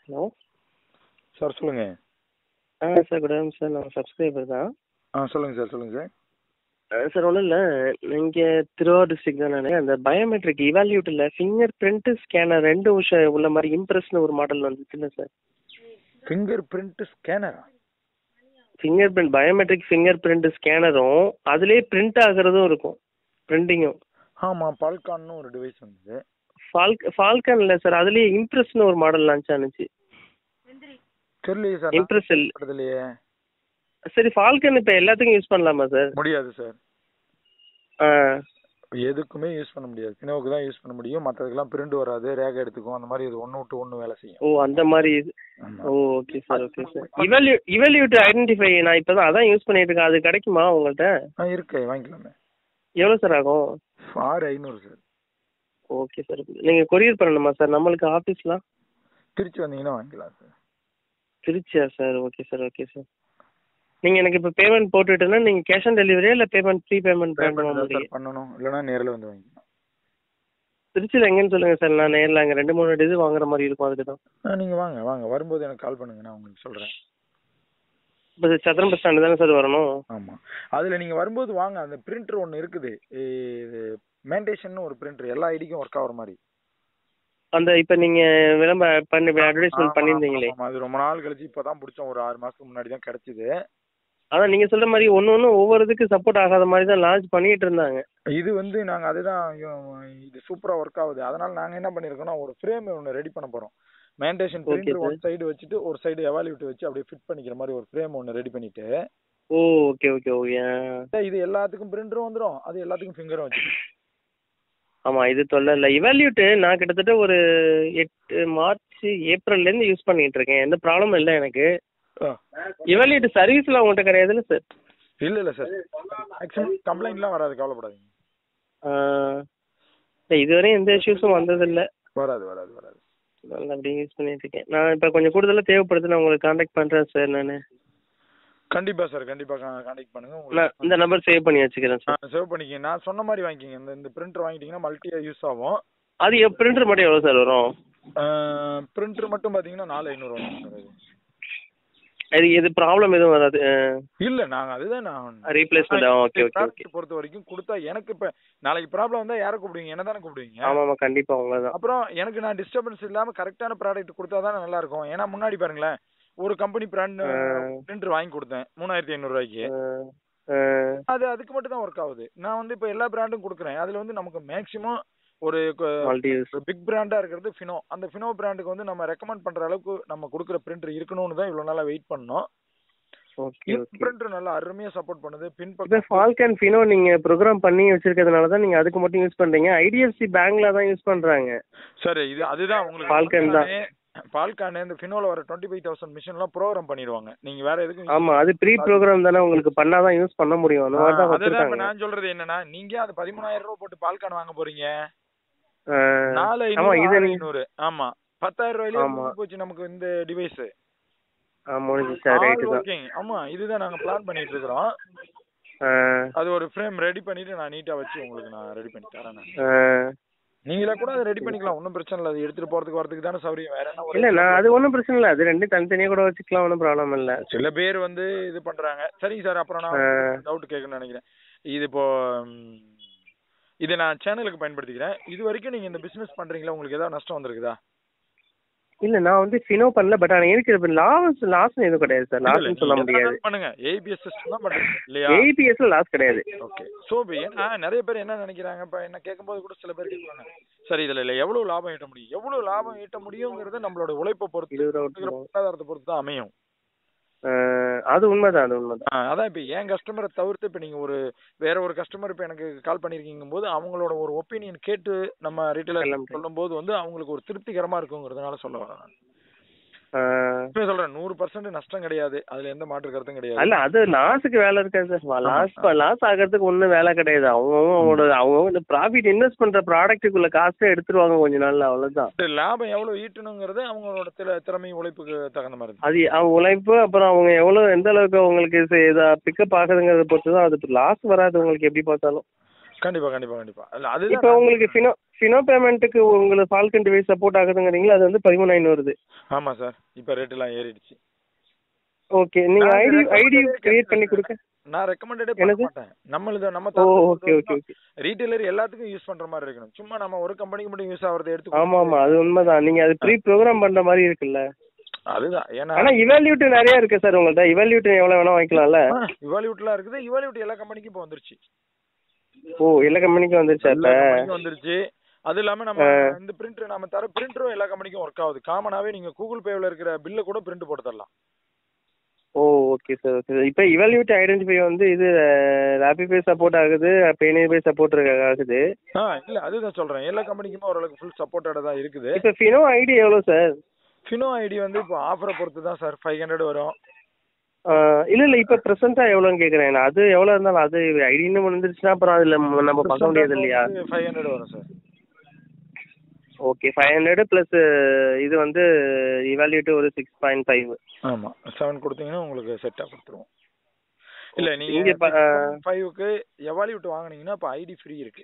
Hello sir சொல்லுங்க ஆ sir good afternoon sir நான் சப்ஸ்கிரைபர் தான் ஆ சொல்லுங்க சார் சொல்லுங்க சார் சார் ஒன்றும் இல்லை இங்கே திருவாரூர் டிஸ்ட்ரிக்ட் தான் நான் அந்த பயோமெட்ரிக் இவால்யூட்டில் ஃபிங்கர் பிரிண்ட் ஸ்கேனர் ரெண்டு விஷயம் உள்ள மாதிரி இம்ப்ரெஸ்னு ஒரு மாடல் வந்துச்சுல்ல சார் ஃபிங்கர் பிரிண்ட் ஸ்கேனரா finger print biometric finger print ஸ்கேனரும் அதுலேயே பிரிண்ட் ஆகுறதும் இருக்கும் பிரிண்டிங்கும் ஆமாம் பால்கான்னு ஒரு டிவைஸ் வந்தது ஃபால்க் ஃபால்கன் இல்லை சார் அதுலேயே இம்ப்ரெஸ்னு ஒரு மாடல் லான்ச் ஆனுச்சு தெரியலையே சார் இம்ப்ரெஸ் இல்லை இல்லையே சரி ஃபால்கன் இப்போ எல்லாத்துக்கும் யூஸ் பண்ணலாமா சார் முடியாது சார் ஆ எதுக்குமே யூஸ் பண்ண முடியாது பினோவுக்கு தான் யூஸ் பண்ண முடியும் மற்றதுக்கெல்லாம் பிரிண்ட் வராது ரேகை எடுத்துக்கும் அந்த மாதிரி இது ஒன்று விட்டு ஒன்று வேலை செய்யும் ஓ அந்த மாதிரி இது ஆமா. Oh okay sir okay sir இவல்யூ இவல்யூட் ஐடென்டிஃபை நான் இப்போ தான் அதான் யூஸ் பண்ணிட்டு இருக்கேன் அது கிடைக்குமா உங்கள்கிட்ட ஆ இருக்கு வாங்கிக்கலாமே எவ்வளோ சார் ஆகும் ஆறு ஐநூறு சார் ஓகே சார் நீங்கள் கொரியர் பண்ணணுமா சார் நம்மளுக்கு ஆஃபீஸ்லாம் திருச்சி வந்தீங்கன்னா வாங்கிக்கலாம் சார் திருச்சியா sir okay sir okay sir நீங்கள் எனக்கு இப்போ பேமெண்ட் போட்டுட்டுன்னா நீங்கள் கேஷ் ஆன் டெலிவரியா இல்லை பேமெண்ட் ப்ரீ பேமெண்ட் பேமெண்ட் பண்ணுமா தான் முடியும் சார் பண்ணணும் இல்லைன்னா நேரில் வந்து வாங்கிக்கலாம் திருச்சியில் எங்கேன்னு சொல்லுங்கள் சார் நான் நேரில் அங்கே ரெண்டு மூணு இது வாங்குற மாதிரி இருக்கும் அதுக்கு தான் ஆ நீங்கள் வாங்க வாங்க வரும்போது எனக்கு கால் பண்ணுங்க நான் உங்களுக்கு சொல்கிறேன் இப்போ சத்திரம் பஸ் ஸ்டாண்டு தானே சார் வரணும் ஆமாம் அதில் நீங்கள் வரும்போது வாங்க அந்த பிரிண்டர் ஒன்று இருக்குது இது மேண்டேஷன் ஒரு பிரிண்டர் எல்லா ஐடிக்கும் ஒர்க் ஆகிற மாதிரி அந்த இப்போ நீங்கள் விளம்ப பண்ணி அட்வர்டைஸ்மெண்ட் ஆமா, பண்ணியிருந்தீங்களே ஆமா, அது ரொம்ப நாள் கழிச்சு இப்பதான் பிடிச்சோம் ஒரு ஆறு மாசத்துக்கு முன்னாடி தான் கிடைச்சது அதான் நீங்கள் சொல்கிற மாதிரி ஒன்று ஒன்று ஒவ்வொரு இதுக்கு சப்போர்ட் ஆகாத மாதிரி தான் லான்ச் பண்ணிட்டு இருந்தாங்க இது வந்து நாங்க அதுதான் ஐயோ, இது சூப்பரா ஒர்க் ஆகுது அதனால நாங்க என்ன பண்ணிருக்கோம்னா ஒரு ஃப்ரேம் ஒன்று ரெடி பண்ண போறோம் மேண்டேஷன் Okay, printer sir. One side வச்சுட்டு ஒரு சைடு எவாலுவேட் வச்சு அப்படியே ஃபிட் பண்ணிக்கிற மாதிரி ஒரு ஃப்ரேம் ஒன்று ரெடி பண்ணிட்டு ஓ ஓகே ஓகே ஓகே இது எல்லாத்துக்கும் பிரிண்டரும் வந்துரும் அது எல்லாத்துக்கும் ஃபிங்கரும் வச்சு ஆமா இது தொல்லை இல்லை இவால்யூட்டு நான் கிட்டத்தட்ட ஒரு எட்டு மார்ச் ஏப்ரல்லேருந்து யூஸ் பண்ணிட்டு இருக்கேன் எந்த ப்ராப்ளமும் இல்லை எனக்கு இவால்யூட் சர்வீஸ்லாம் உங்கள்கிட்ட கிடையாதுல்ல சார் இல்ல இல்ல சார் மேக்ஸிமம் கம்ப்ளைண்ட்லாம் வராது கவலைப்படாதீங்க இல்லை இதுவரையும் எந்த இஷ்யூஸும் வந்ததில்லை வராது வராது வராது நல்லா அப்படியே யூஸ் பண்ணிட்டு இருக்கேன் நான் இப்போ கொஞ்சம் கூடுதலாக தேவைப்படுது நான் உங்களுக்கு காண்டாக்ட் பண்ணுறேன் சார் நான் கண்டிப்பா சார் கண்டிப்பா கான்டாக்ட் பண்ணுங்க நான் உங்களுக்கு இந்த நம்பர் சேவ் பண்ணி வச்சுக்கிறேன் சார் சேவ் பண்ணிக்கங்க நான் சொன்ன மாதிரி வாங்கிக்கிங்க இந்த இந்த பிரிண்டர் வாங்கிட்டீங்கன்னா மல்டியா யூஸ் ஆகும் அது பிரிண்டர் மட்டும் எவ்வளோ சார் வரும் பிரிண்டர் மட்டும் பாத்தீங்கன்னா நாலு ஐநூறு வரும் சார் அது அது இது ப்ராப்ளம் எதுவும் வராது இல்ல நாங்க அதுதான் நான் replacement okay okay okay product பொறுத்த வரைக்கும் கொடுத்தா எனக்கு இப்ப நாளைக்கு ப்ராப்ளம் வந்தா யாரை கூப்பிடுவீங்க என்ன தானே கூப்பிடுவீங்க ஆமாம் ஆமாம் கண்டிப்பாக உங்களை தான் அப்புறம் எனக்கு நான் டிஸ்டர்பன்ஸ் இல்லாம கரெக்டான ப்ராடக்ட் கொடுத்தா தானே நல்லா இருக்கும் ஏன்னா முன்னாடி பாருங்களேன் ஒரு கம்பெனி பிராண்ட் பிரிண்டர் வாங்கி கொடுத்தேன் மூணாயிரத்தி ஐநூறு ரூபாய்க்கு அது அதுக்கு மட்டும் தான் ஒர்க் ஆகுது நான் வந்து இப்போ எல்லா பிராண்டும் கொடுக்குறேன் அதுல வந்து நமக்கு மேக்ஸிமம் ஒரு மல்டி யூஸ் பிக் பிராண்டா இருக்கிறது ஃபினோ அந்த ஃபினோ பிராண்டுக்கு வந்து நம்ம ரெக்கமெண்ட் பண்ற அளவுக்கு நம்ம கொடுக்குற பிரிண்டர் இருக்கணும்னு தான் இவ்வளவு நாளா வெயிட் பண்ணோம் ஓகே ஓகே பிரிண்டர் நல்லா அருமையா சப்போர்ட் பண்ணுது இப்போ பின்பக்கம் ஃபால்கன் ஃபினோ நீங்கள் ப்ரோக்ராம் பண்ணி வச்சிருக்கிறதுனால தான் நீங்கள் அதுக்கு மட்டும் யூஸ் பண்ணுறீங்க ஐடிஎஃப்சி பேங்க்ல தான் யூஸ் பண்ணுறாங்க சரி இது அதுதான் உங்களுக்கு Falcon தான். பால்கானே இந்த ஃபினோல வர டுவெண்ட்டி ஃபைவ் தௌசண்ட் மிஷின்லாம் ப்ரோக்ராம் பண்ணிடுவாங்க நீங்க வேற எதுக்கும் ஆமாம் அது ப்ரீ ப்ரோக்ராம் தானே உங்களுக்கு பண்ணால் தான் யூஸ் பண்ண முடியும் அந்த மாதிரி தான் ஆ, அதுதான் இப்ப வச்சுருக்காங்க நான் சொல்றது என்னன்னா நீங்க அது பதிமூணாயிரம் ரூபாய் போட்டு பால்கான் வாங்க போறீங்க ஆ, நாலு ஆமா ஐநூறு இது ஆறு நீங்க ஐநூறு ஆமா பத்தாயிரம் ரூபாயிலே ஆமா. முடிஞ்சு போச்சு நமக்கு இந்த டிவைஸ் ஆ முடிஞ்சிச்சா ரைட்டு தான் ஓகே ஆமா இதுதான் நாங்க பிளான் பண்ணிட்டு இருக்கிறோம் ஆ, அது ஒரு ஃப்ரேம் ரெடி பண்ணிட்டு நான் நீட்டா வச்சு உங்களுக்கு நான் ரெடி பண்ணி தரேன் நான். ஆ. நீங்களே கூட அதை ரெடி பண்ணிக்கலாம் ஒன்றும் பிரச்சனை இல்லை அது எடுத்துட்டு போறதுக்கு வரதுக்கு தானே சௌரியம் வேற என்ன ஒரு இல்லை நான் அது ஒன்றும் பிரச்சனை இல்லை அது ரெண்டும் தனித்தனியாக கூட வச்சுக்கலாம் ஒன்றும் ப்ராப்ளம் இல்லை சில பேர் வந்து இது பண்றாங்க சரிங்க சார் அப்புறம் நான் டவுட் கேட்கணும்னு நினைக்கிறேன் இது இப்போ ம், இதை நான் சேனலுக்கு பயன்படுத்திக்கிறேன் இது வரைக்கும் நீங்க இந்த பிசினஸ் பண்றீங்களா உங்களுக்கு ஏதாவது நஷ்டம் வந்திருக்குதா இல்லை நான் வந்து ஃபினோ பண்ணல பட் ஆனால் எனக்கு லாஸ் லாஸ்னு எதுவும் கிடையாது சார் இல்ல, லாஸ்னு சொல்ல நீங்க முடியாது எதனாலும் பண்ணுங்க ஏபிஎஸ் சிஸ்டம் தான் பண்றீங்க இல்லையா ஏபிஎஸ்ல லாஸ் கிடையாது ஓகே ஸோ ஏன்னா நிறைய பேர் என்ன நினைக்கிறாங்க இப்போ என்ன கேட்கும்போது கூட சில பேர் கேட்குறாங்க சரி இதுல இல்ல எவ்வளவு லாபம் ஈட்ட முடியும் எவ்வளவு லாபம் ஈட்ட முடியுங்கிறது நம்மளோட உழைப்பை பொறுத்து இருபது ரூபா இருக்கிற விட்டுருவோம். பொருளாதாரத்தை பொறுத்து தான் அமையும் ஆ, அது உண்மைதான் அது உண்மைதான் ஆ, அதான் இப்போ என் கஸ்டமரை தவிர்த்து இப்போ நீங்கள் ஒரு வேற ஒரு கஸ்டமர் இப்போ எனக்கு கால் பண்ணியிருக்கீங்க போது அவங்களோட ஒரு ஒப்பீனியன் கேட்டு நம்ம ரீட்டைலர் எல்லாம் சொல்லும்போது வந்து அவங்களுக்கு ஒரு திருப்திகரமா இருக்குங்கிறதுனால சொல்ல வரேன் நான் ஆ, இப்போ சொல்றேன் நூறு பர்சன்ட் நஷ்டம் கிடையாது அதுல எந்த மாற்று கருத்தும் கிடையாது அல்ல அது லாஸுக்கு வேலை இருக்காது சார் லாஸ் லாஸ் ஆகிறதுக்கு ஒன்றும் வேலை கிடையாது அவங்கவுங்க அவங்களோட அவங்கவுங்க இந்த ப்ராஃபிட் இன்வெஸ்ட் பண்ற ப்ராடக்ட்டுக்குள்ள காசே எடுத்துருவாங்க கொஞ்ச நாள்ல அவ்வளவுதான் இந்த லாபம் எவ்வளவு ஈட்டணுங்கிறது அவங்களோட திற- திறமை உழைப்புக்கு தகுந்த மாதிரி தான் அது அவங்க உழைப்பு அப்புறம் அவங்க எவ்வளவு எந்த அளவுக்கு அவங்களுக்கு இது- இதா பிக்கப் ஆகுதுங்கிறத பொறுத்து தான் அது லாஸ் வராது உங்களுக்கு எப்படி பார்த்தாலும் கண்டிப்பா கண்டிப்பா கண்டிப்பா இல்ல இப்போ அதுதான் உங்களுக்கு ஃபினோ ஃபினோ பேமெண்ட்டுக்கு உங்களுக்கு ஃபால்கன் டிவைஸ் சப்போர்ட் ஆகுதுங்கிறீங்களா அது வந்து பதிமூணாயிரம் வருது ஆமா சார் இப்போ ரேட்டெல்லாம் ஏறிடுச்சு ஓகே நீங்க நான் ஐடி recommended ஐடி கேட்கறேன் கிரியேட் பண்ணி சார். கொடுக்க நான் ரெக்கமெண்டடே பண்ண என்னது? மாட்டேன் நம்மளுது நம்ம oh okay okay okay retailer எல்லாத்துக்கும் யூஸ் பண்ற மாதிரி இருக்கணும் சும்மா நம்ம ஒரு கம்பெனிக்கு மட்டும் யூஸ் ஆகிறத எடுத்து ஆமா ஆமா அது உண்மைதான் நீங்க அது ப்ரீ ப்ரோக்ராம் பண்ற மாதிரி இருக்குல்ல அதுதான் ஏன்னா ஆனா இவால்யூட் நிறைய இருக்கு சார் உங்கள்ட்ட இவால்யூட் எவ்வளவு வேணா வாங்கிக்கலாம்ல இவால்யூட்லாம் இருக்குது இவால்யூட் எல்லா கம்பெனிக்கும் இப்போ வந்துருச்சு ஓ எல்லா கம்பெனிக்கும் வந்துருச்சா எல்லா இப்ப கம்பெனிக்கும் வந்துருச்சு அது இல்லாம நம்ம இந்த பிரிண்டர் நம்ம தர பிரிண்டரும் எல்லா கம்பெனிக்கும் ஒர்க் ஆகுது காமனாவே நீங்க கூகுள் பேவ்ல இருக்கிற பில்ல கூட பிரிண்ட் போட்டு தரலாம் oh okay sir okay sir இப்போ இவால்யூட் ஐடென்டிஃபை வந்து இது ரேபி பே சப்போர்ட் ஆகுது பேனி பே சப்போர்ட் ஆகுது ஆ இல்ல அதுதான் சொல்றேன் எல்லா கம்பெனிக்குமே ஓரளவுக்கு ஃபுல் சப்போர்ட்டடா தான் இருக்குது இப்போ ஃபினோ ஐடி எவ்வளோ சார் ஃபினோ ஐடி வந்து இப்போ ஆஃபரை பொறுத்து தான் சார் ஃபைவ் ஹண்ட்ரட் வரும் இல்ல இல்ல இப்போ ப்ரெசென்ட்டாக எவ்வளோன்னு கேட்குறேன் நான் அது எவ்வளோ இருந்தாலும் அது ஐடின்னு வந்துருச்சுன்னா அப்புறம் அதில் நம்ம பார்க்க முடியாது இல்லையா ஃபைவ் ஹண்ட்ரட் வரும் sir okay five hundred plus இது வந்து இவால்யூட் ஒரு சிக்ஸ் பாயிண்ட் ஃபைவ் ஆமா செவன் கொடுத்தீங்கன்னா உங்களுக்கு செட்டா கொடுத்துருவோம் இல்ல இங்க நீங்க இப்ப, ஆ. ஃபைவ்க்கு எவால்யூட் வாங்குனீங்கன்னா இப்போ ஐடி ஃப்ரீ இருக்கு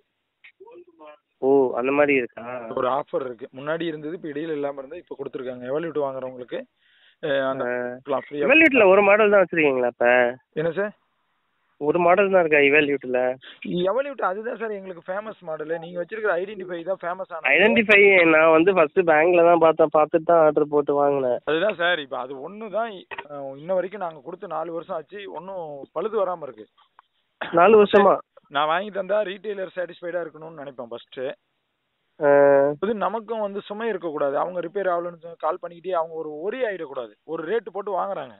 ஓ அந்த மாதிரி இருக்கா ஒரு ஆஃபர் இருக்கு முன்னாடி இருந்தது இப்போ இடையில இல்லாம இருந்தா இப்போ கொடுத்துருக்காங்க எவால்யூட் வாங்குறவங்களுக்கு அஹ், அந்த ஃப்ரீயா இவால்யூட்டில் ஒரு மாடல் தான் வச்சுருக்கீங்களா இப்போ என்ன சார் ஒரு மாடல் தான் இருக்கா இவால்யூட்டில் எவல்யூட் அதுதான் சார் எங்களுக்கு ஃபேமஸ் மாடல் நீங்க வச்சிருக்கிற ஐடென்டிஃபை தான் ஃபேமஸ் ஆன ஐடென்டிஃபை நான் வந்து ஃபர்ஸ்ட் பேங்க்ல தான் பார்த்தேன் பார்த்துட்டு தான் ஆர்டர் போட்டு வாங்கினேன் அதுதான் சார் இப்போ அது ஒன்று தான் இன்ன வரைக்கும் நாங்க கொடுத்து நாலு வருஷம் ஆச்சு ஒன்றும் பழுது வராம இருக்கு நாலு வருஷமா நான் வாங்கி தந்தா ரீட்டைலர் சாட்டிஸ்ஃபைடா இருக்கணும்னு நினைப்பேன் ஃபர்ஸ்ட் அஹ், அது நமக்கும் வந்து சுமை இருக்கக்கூடாது அவங்க ரிப்பேர் ஆகலன்னு கால் பண்ணிக்கிட்டே அவங்க ஒரு ஒரே ஆயிடக்கூடாது ஒரு ரேட்டு போட்டு வாங்குறாங்க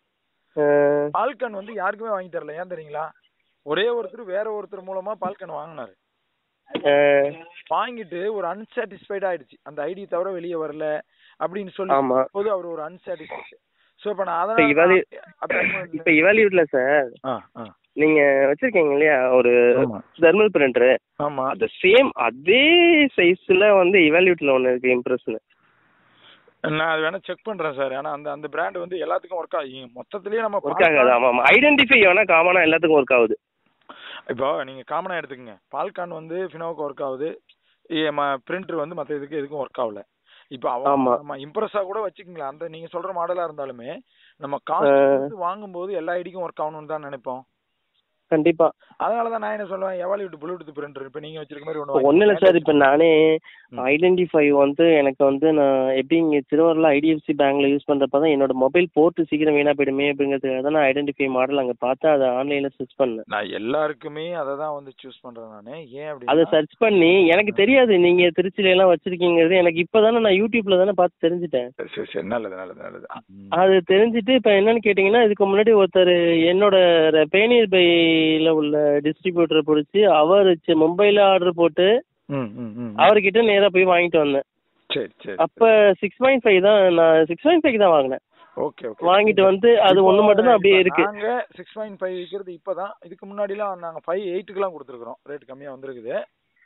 அஹ், பால்கன் வந்து யாருக்குமே வாங்கி தரல ஏன் தெரியுங்களா ஒரே ஒருத்தர் வேற ஒருத்தர் மூலமா பால்கன் வாங்கினாரு அஹ், வாங்கிட்டு ஒரு அன்சாட்டிஸ்ஃபைட் ஆயிடுச்சு அந்த ஐடி தவிர வெளியே வரல அப்படின்னு சொல்லி ஆமா போது அவர் ஒரு அன்சாட்டிஸ்ஃபைட் சோ இப்ப நான் இப்ப இவாலு அதான் இப்ப இவால்யூட்ல சார் ஆ ஆ நீங்க வச்சிருக்கீங்க இல்லையா ஒரு ஆமா தெர்மல் பிரிண்டர் ஆமா அது சேம் அதே சைஸ்ல வந்து இவால்யூட்ல ஒன்னு இருக்கு இம்ப்ரெஸ்னு நான் அது வேணா செக் பண்றேன் சார் ஆனா அந்த அந்த பிராண்ட் வந்து எல்லாத்துக்கும் ஒர்க் ஆகும் மொத்தத்திலேயே நம்ம ஒர்க் ஆகாது ஆமா ஆமா ஐடென்டிஃபை வேணா காமனா எல்லாத்துக்கும் ஒர்க் ஆகுது இப்போ நீங்க காமனா எடுத்துக்கங்க பால்கான் வந்து ஃபினோவுக்கு ஒர்க் ஆகுது பிரிண்டர் வந்து மத்த இதுக்கு எதுக்கும் ஒர்க் ஆகல இப்போ ஆமா. அவங்க நம்ம இம்ப்ரெஸ்ஸா கூட வச்சுக்கங்களேன் அந்த நீங்க சொல்ற மாடலா இருந்தாலுமே நம்ம காஸ்ட் வாங்கும்போது எல்லா ஐடிக்கும் ஒர்க் ஆகணும்னு தான் நினைப்போம் கண்டிப்பா அதனால தான் நான் என்ன சொல்லுவேன் எவால்யூட் ப்ளூடூத் பிரிண்டர் இப்போ நீங்க வச்சிருக்க மாதிரி ஒன்று ஒன்றும் இல்லை சார் இப்போ நானே ம். ஐடென்டிஃபை வந்து எனக்கு வந்து நான் எப்படி இங்கே திருவாரூரில் ஐடிஎஃப்சி பேங்க்ல யூஸ் பண்ணுறப்ப தான் என்னோட மொபைல் போர்ட்டு சீக்கிரம் வீணாக போயிடுமே அப்படிங்கிறதுக்காக தான் நான் ஐடென்டிஃபை மாடல் அங்கே பார்த்து அதை ஆன்லைனில் சர்ச் பண்ணேன் நான் எல்லாருக்குமே அதை தான் வந்து சூஸ் பண்றேன் நானு ஏன் அதை அப்படி சர்ச் பண்ணி எனக்கு தெரியாது நீங்கள் திருச்சியில எல்லாம் வச்சிருக்கீங்கிறது எனக்கு இப்போ தானே நான் யூடியூப்ல தானே பார்த்து தெரிஞ்சுட்டேன் சரி சரி நல்லது நல்லது நல்லது ம். அது தெரிஞ்சுட்டு இப்போ என்னன்னு கேட்டிங்கன்னா இதுக்கு முன்னாடி ஒருத்தர் என்னோட பேனியர் பையில் உள்ள டிஸ்ட்ரிபியூட்டரை பிடிச்சி அவர் மும்பையில் ஆர்டர் போட்டு ம் ம் ம் அவர்கிட்ட நேராக போய் வாங்கிட்டு வந்தேன் சரி சரி அப்போ சிக்ஸ் பாயிண்ட் ஃபைவ் தான் நான் சிக்ஸ் பாயிண்ட் ஃபைவ் தான் வாங்கினேன் ஓகே ஓகே வாங்கிட்டு வந்து அது இப்போ ஒன்று மட்டும் தான் அப்படியே இப்ப இருக்கு நாங்க சிக்ஸ் பாயிண்ட் ஃபைவ் விற்கிறது இப்பதான் இதுக்கு முன்னாடிலாம் நாங்க ஃபைவ் எயிட்டுக்குலாம் கொடுத்துருக்குறோம் ரேட் கம்மியா வந்திருக்குது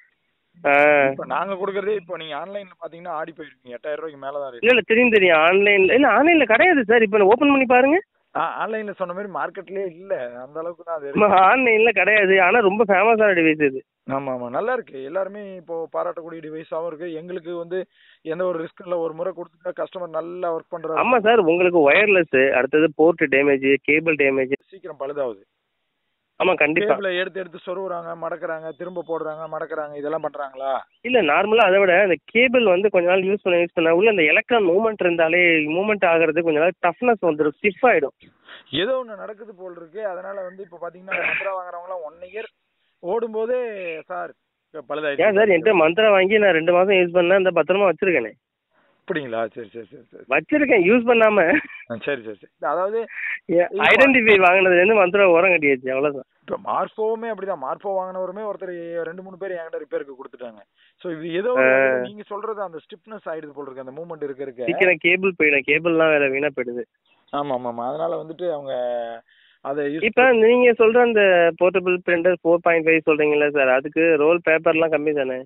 ஆ இப்போ நாங்க கொடுக்கறதே இப்போ நீங்க ஆன்லைன்ல பாத்தீங்கன்னா ஆடி போயிருக்கீங்க எட்டாயிரம் ரூபாய்க்கு மேல தான் ரேட் இல்லை இல்லை தெரியும் தெரியும் ஆன்லைனில் இல்லை ஆன்லைனில் கிடையாது சார் இப்போ ஓப்பன் பண்ணி பாருங்க ஆன்லைன்ல சொன்ன மாதிரி மார்க்கெட்லயே இல்ல அந்த அளவுக்கு தான் அது இருக்கு. ஆன்லைனில் கிடையாது ஆனால் ரொம்ப ஃபேமஸான டிவைஸ் இது ஆமா ஆமா நல்லா இருக்கு எல்லாருமே இப்போ பாராட்டக்கூடிய டிவைஸாவும் இருக்கு எங்களுக்கு வந்து எந்த ஒரு ரிஸ்க் இல்ல ஒரு முறை கொடுத்துட்டா கஸ்டமர் நல்லா ஒர்க் பண்றாரு ஆமாம் சார் உங்களுக்கு ஒயர்லெஸ் அடுத்தது போர்ட் டேமேஜ் கேபிள் டேமேஜ் சீக்கிரம் பழுதாகுது ஆமாம் கண்டிப்பாக கேபிளை எடுத்து எடுத்து சொருகுறாங்க மடக்குறாங்க திரும்ப போடுறாங்க மடக்குறாங்க இதெல்லாம் பண்றாங்களா இல்லை நார்மலாக அதை விட அந்த கேபிள் வந்து கொஞ்ச நாள் யூஸ் பண்ண யூஸ் பண்ண உள்ள அந்த எலக்ட்ரான் மூவ்மெண்ட் இருந்தாலே மூவ்மெண்ட் ஆகிறது கொஞ்ச நாள் டஃப்னஸ் வந்துடும் ஸ்டிஃப் ஆகிடும் ஏதோ ஒண்ணு நடக்குது போல் இருக்கு அதனால வந்து இப்போ பாத்தீங்கன்னா மந்த்ரா வாங்குறவங்க எல்லாம் ஒன் இயர் ஓடும்போதே சார் ஏன் பழுதாயிடுச்சு சார் என்கிட்ட மந்த்ரா வாங்கி நான் ரெண்டு மாதம் யூஸ் பண்ணேன் அந்த பத்திரமா வச்சிருக்கேனே அப்படிங்களா சரி சரி சரி சரி வச்சிருக்கேன் யூஸ் பண்ணாம ஆ, சரி சரி சரி அதாவது ஐடென்டிஃபை வாங்கினதுலேருந்து மந்த்ரா உரம் கட்டியாச்சு அவ்வளோதான் இப்போ மார்ஃபோவுமே அப்படிதான் மார்ஃபோ வாங்கினவருமே ஒருத்தர் ரெண்டு மூணு பேர் என்கிட்ட ரிப்பேருக்கு கொடுத்துட்டாங்க ஸோ இது ஏதோ ஒரு வகையில நீங்க சொல்றது அந்த ஸ்டிப்னஸ் ஆயிடுது போல் இருக்கு அந்த மூவ்மெண்ட் இருக்க இருக்க சீக்கிரம் கேபிள் போயிடும் கேபிள்லாம் வேற வீணா போயிடுது ஆமா ஆமா ஆமா அதனால வந்துட்டு அவங்க அதை யூஸ் இப்போ நீங்க சொல்ற அந்த portable printer four point five சொல்றீங்கல்ல சார் அதுக்கு ரோல் பேப்பர்லாம் கம்மி தானே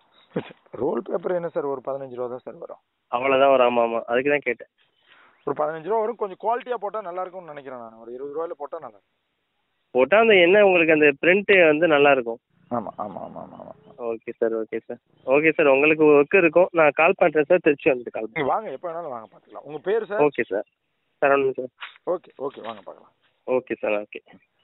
ரோல் பேப்பர் என்ன சார் ஒரு பதினஞ்சு ரூபா தான் சார் வரும் அவ்வளோதான் வரும் ஆமாம் ஆமாம் அதுக்கு தான் கேட்டேன் ஒரு பதினஞ்சு ரூபா வரும் கொஞ்சம் குவாலிட்டியா போட்டா நல்லா இருக்கும்னு நினைக்கிறேன் நான் ஒரு இருபது ரூபாயில போட்டா நல்லா இருக்கும் போட்டால் அந்த என்ன உங்களுக்கு அந்த பிரிண்ட் வந்து நல்லா இருக்கும் ஆமா ஆமா ஆமா ஆமா ஆமா okay sir okay sir okay sir உங்களுக்கு ஒர்க் இருக்கும் நான் கால் பண்ணுறேன் சார் திருச்சி வந்துட்டு கால் நீங்க வாங்க எப்போ வேணாலும் வாங்க பார்த்துக்கலாம் உங்க பேர் sir okay sir Saravanan sir okay okay வாங்க பார்க்கலாம் ஓகே சார் ஓகே